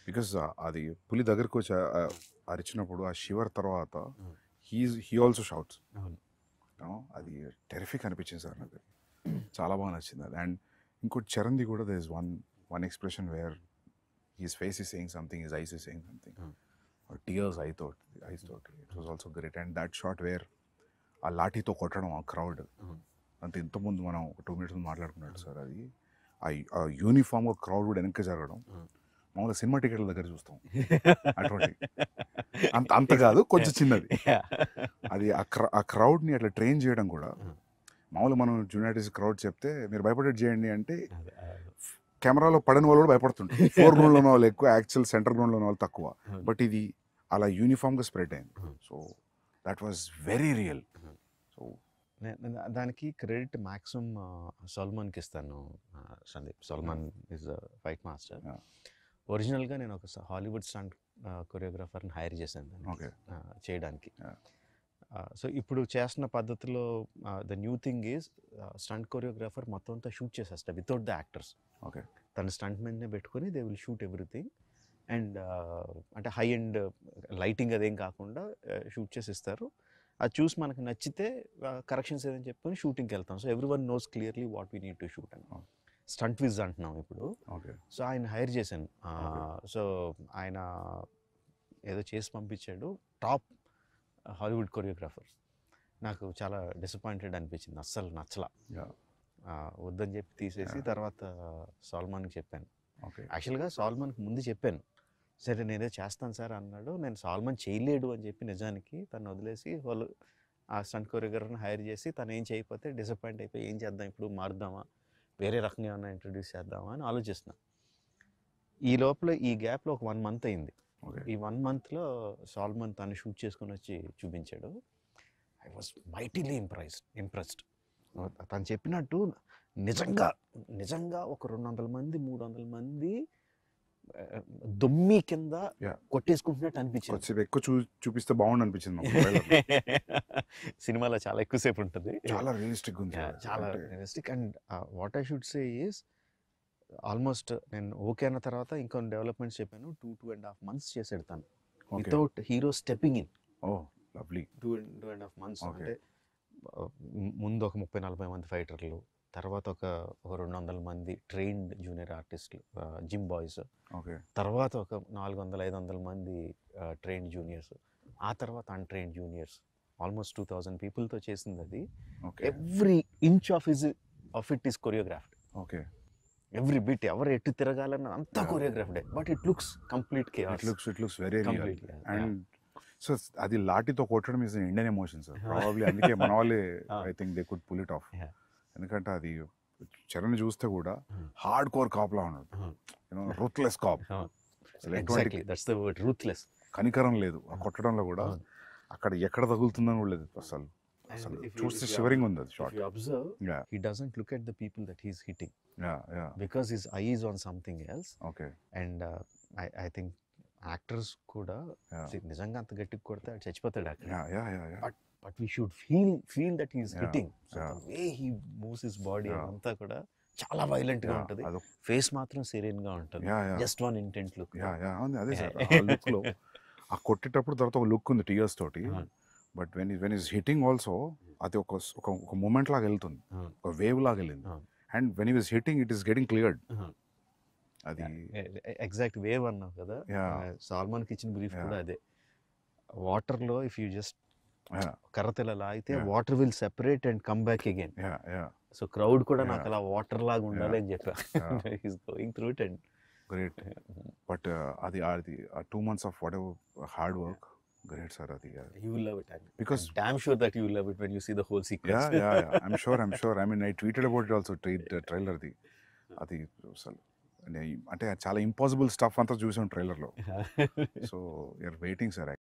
Because అది పులి దగ్గరకు వచ్చి ఆ- ఆ అరిచినప్పుడు ఆ షివర్ తర్వాత Mm. He's he also shouts అవును అది టెరిఫిక్ అనిపించింది సార్ నాకు చాలా బాగా నచ్చింది అది అండ్ ఇంకోటి చరణ్ది కూడా there is one one expression where his face is saying something his eyes is saying something Mm. Tears I thought eyes thought it was also great and that shot where ఆ లాఠీతో కొట్టడం ఆ crowd అవును అంత ఇంతకుముందు మనం ఒక two minutes మాట్లాడుకున్నాడు sir అది ఆ- ఆ యూనిఫామ్గా క్రౌడ్ కూడా వెనక్కి జరగడం Mm. మామూలుగా సినిమా టికెట్ల దగ్గర చూస్తాం అటువంటి అంత అంత కాదు కొంచెం చిన్నది Yeah. అది ఆ క్ర- ఆ క్రౌడ్ని అట్లా ట్రైన్ చేయడం కూడా Mm. మామూలుగా మనం జూనియాటిస్ క్రౌడ్ చెప్తే మీరు భయపడేది చేయండి అంటే అదే, అదే. కెమెరాలో పడని వాళ్ళు కూడా భయపడుతుంటారు ఫోర్ గ్రౌండ్లో ఉన్న వాళ్ళు ఎక్కువ యాక్చువల్ సెంటర్ గ్రౌండ్లో ఉన్న వాళ్ళు తక్కువ అవును. బట్ ఇది అలా యూనిఫామ్గా స్ప్రెడ్ అయింది Mm. So that was very real Mm. So నే- నే- దానికి క్రెడిట్ మాక్సిమం సల్మాన్కి ఇస్తాను ఆ, Sandeep Salman is fight master Yeah. ఒరిజినల్గా నేను ఒక స- హాలీవుడ్ స్టంట్ కొరియోగ్రాఫర్ని హైర్ చేశాను దానికి, Okay. ఆ, చేయడానికి Yeah. సో ఇప్పుడు చేస్తున్న పద్ధతిలో the new thing is stunt choreographer మొత్తం అంతా షూట్ చేసేస్తా వితౌట్ ద యాక్టర్స్ ఓకే తన స్టంట్ మెన్నే పెట్టుకొని they will shoot everything and అంటే హై అండ్ లైటింగ్ అదేం కాకుండా షూట్ చేసి ఇస్తారు అది చూసి మనకు నచ్చితే కరెక్షన్స్ ఏదని చెప్పుకొని షూటింగ్కి వెళ్తాం so everyone knows clearly what we need to shoot అని Oh. స్టంట్ విజ్ అంటున్నాం ఇప్పుడు ఓకే సో ఆయన హైర్ చేశాను Okay. సో ఆయన ఏదో చేసి పంపించాడు టాప్ హాలీవుడ్ కొరియోగ్రాఫర్ నాకు చాలా డిసప్పాయింటెడ్ అనిపించింది అస్సలు నచ్చలా Yeah. ఆ, వద్దని చెప్పి తీసేసి Yeah. తర్వాత సాల్మాన్కి చెప్పాను ఓకే యాక్చువల్గా సాల్మాన్కి ముందు చెప్పాను సరే నేనే చేస్తాను సార్ అన్నాడు నేను సాల్మాన్ చేయలేడు అని చెప్పి నిజానికి తను వదిలేసి వాళ్ళు ఆ స్టంట్ కొరియోగ్రాఫర్ని హైర్ చేసి తను ఏం చేయకపోతే డిసప్పాయింట్ అయిపోయి ఏం చేద్దాం ఇప్పుడు మారుద్దామా వేరే రకంగా ఏమన్నా ఇంట్రడ్యూస్ చేద్దామా అని ఆలోచిస్తున్నా ఈ లోపల ఈ గ్యాప్లో ఒక వన్ మంత్ అయింది ఓకే ఈ వన్ మంత్లో సాల్మన్ తను షూట్ చేసుకొని వచ్చి చూపించాడు I was mightily impressed impressed తను చెప్పినట్టు నిజంగా నిజంగా ఒక రెండు వందల మంది మూడు వందల మంది ఆ, దొమ్మి కింద Yeah. కొట్టేసుకుంటున్నట్టు అనిపించింది కొంచెం ఎక్కువ చూ చూపిస్తే బాగుండు అనిపించింది మాకు trailer లో. సినిమాలో చాలా ఎక్కువసేపు ఉంటుంది చాలా రియలిస్టిక్ ఉంది Yeah, సార్. చాలా అంటే- realistic and what I should say is almost నేను ఓకే అన్న తర్వాత ఇంకొన్ని డెవలప్మెంట్స్ చెప్పాను two two and half months చేసాడు తను Okay. Without hero stepping in oh lovely two and two and half months Okay. అంటే ఆ, ము- ముందు ఒక ముప్పై నలభై మంది ఫైటర్లు తర్వాత ఒక ఒక రెండు వందల మంది ట్రైన్డ్ జూనియర్ ఆర్టిస్టులు జిమ్ బాయ్స్ ఓకే తర్వాత ఒక నాలుగు వందల ఐదు వందల మంది ట్రైన్డ్ జూనియర్స్ ఆ తర్వాత untrained juniors almost two thousand పీపుల్తో చేసింది అది okay every inch of is of it is choreographed okay every bit ఎవరు ఎటు తిరగాలన్న అంతా Yeah. కొరియోగ్రాఫ్డే but it looks complete it cares looks it looks very real complete and so అది లాఠీతో కొట్టడం is Indian emotion sir Yeah. Probably అందుకే మన వాళ్ళే Ah. I think they could pull it off Yeah. ఎందుకంటే అది చరణ్ చూస్తే కూడా Hmm. హార్డ్ కోర్ కాప్లా ఉన్నాడు Hmm. You know ruthless cop Ah. అసలు ఎటువంటి exactly that's the word ruthless కనికరం లేదు ఆ కొట్టడంలో కూడా అవును. అక్కడ ఎక్కడ తగులుతుందని కూడా లేదు అసలు అసలు చూస్తే షివరింగ్ ఉంది అది If short you observe, Yeah. he doesn't look at the people that he's hitting yeah yeah because his eye is on something else. Okay And uh, I, I think actors కూడా Yeah. see, నిజంగా అంత గట్టిగా కొడితే ఆడు చచ్చిపోతాడు అక్కడ yeah yeah yeah yeah but we should feel feel that he's Yeah. Hitting so Yeah. Way he moves his body Yeah. అంతా కూడా చాలా వైలెంట్ గా ఉంటుంది అదొక ఫేస్ మాత్రం సీరియన్ గా ఉంటుంది yeah yeah just one intent look yeah yeah అవును అదే సార్ ఆ లుక్ లో ఆ కొట్టేటప్పుడు తర్వాత ఒక లుక్ ఉంది టీయర్స్ తోటి అవును. But when when he's hitting also అది ఒక ఒక ఒక మూమెంట్ లాగా వెళ్తుంది అవును. ఒక వేవ్ లాగా వెళ్ళింది అవును. And when he's hitting it is getting cleared అవును. అది ఎగ్జాక్ట్ వేవ్ అన్నావు కదా Yeah. సాల్మాన్ కి ఇచ్చిన బ్రీఫ్ Yeah. కూడా అదే వాటర్ లో ఇఫ్ యూ జస్ట్ Yeah. కర్రతెల లాగితే Yeah. Water will separate and come back again yeah yeah so crowd కూడా Yeah. నాకు అలా వాటర్ లాగా ఉండాలి అని చెప్పా Yeah. He's going through it and great but అది అది ఆ two months of whatever hard work great sir అది you will love it Because- damn sure that you will love it when you see the whole yeah sequence yeah I'm sure I'm sure I mean I tweeted about it also ట్రైట్ ట్రైలర్ది అది అసలు అంటే చాలా impossible stuff అంతా చూసాం ట్రైలర్లో so you're waiting sir